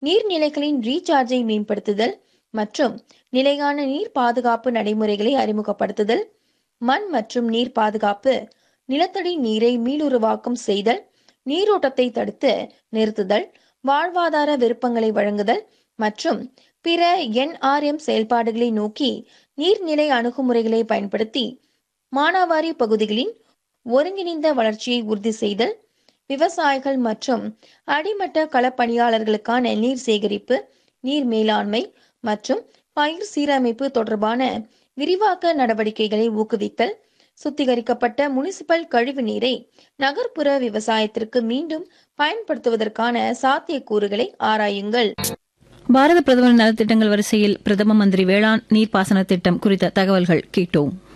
நீர்நிலைகளின் ரீசார்ஜை மேம்படுத்துதல் மற்றும் நிலையான நீர் பாதுகாப்பு நடைமுறைகளை அறிமுகப்படுத்துதல் மண் மற்றும் நீர் பாதுகாப்பு நிலத்தடி நீரை மீளுருவாக்கம் செய்தல் நீரோட்டத்தை தடுத்து நிறுத்துதல் வாழ்வாதார விருப்பங்களை வழங்குதல் மற்றும் பிற என்ஆர்எம் செயல்பாடுகளை நோக்கி நீர்நிலை அணுகுமுறைகளை பயன்படுத்தி மானாவாரி பகுதிகளின் ஒருங்கிணைந்த வளர்ச்சியை உறுதி செய்தல் விவசாயிகள் மற்றும் அடிமட்ட களப்பணியாளர்களுக்கான நீர் சேகரிப்பு நீர் மேலாண்மை மற்றும் பயிர் சீரமைப்பு தொடர்பான விரிவாக்க நடவடிக்கைகளை ஊக்குவித்தல் சுத்திகரிக்கப்பட்ட முனிசிபல் கழிவு நீரை நகர்ப்புற விவசாயத்திற்கு மீண்டும் பயன்படுத்துவதற்கான சாத்தியக்கூறுகளை ஆராயுங்கள் பாரத பிரதமர் நலத்திட்டங்கள் வரிசையில் பிரதம மந்திரி வேளாண் நீர்ப்பாசன திட்டம் குறித்த தகவல்கள் கேட்டோம்